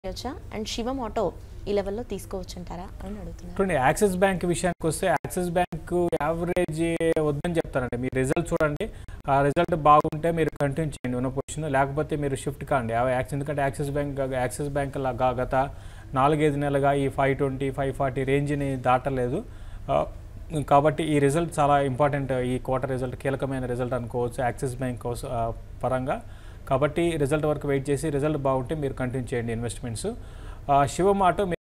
చేయొచ్చా and Shivam auto ఈ లెవెల్లో తీసుకోవచ్చు అంటారా అని అడుగుతున్నారు చూడండి యాక్సిస్ బ్యాంక్ విషయానికి వస్తే యాక్సిస్ బ్యాంక్ యావరేజ్ వద్దని చెప్తారండి మీ రిజల్ట్ చూడండి ఆ రిజల్ట్ బాగుంటే మీరు కంటిన్యూ చేయండి ఉన్న పొజిషన్ లేకపోతే మీరు షిఫ్ట్ కాండి ఆ యాక్సిస్ ఎందుకంటే యాక్సిస్ బ్యాంక్ యాక్సిస్ బ్యాంక్ లాగా గత నాలుగైదు నెలలుగా ఈ ఫైవ్ ట్వంటీ ఫైవ్ ఫార్టీ రేంజ్ని దాటలేదు ఆ, కాబట్టి ఈ రిజల్ట్ చాలా ఇంపార్టెంట్ ఈ క్వార్టర్ రిజల్ట్ కీలకమైన రిజల్ట్ అనుకోవచ్చు యాక్సిస్ బ్యాంక్ కోసం ఆ, పరంగా కాబట్టి రిజల్ట్ వరకు వెయిట్ చేసి రిజల్ట్ బాగుంటే మీరు కంటిన్యూ చేయండి ఇన్వెస్ట్మెంట్స్ శివమాటో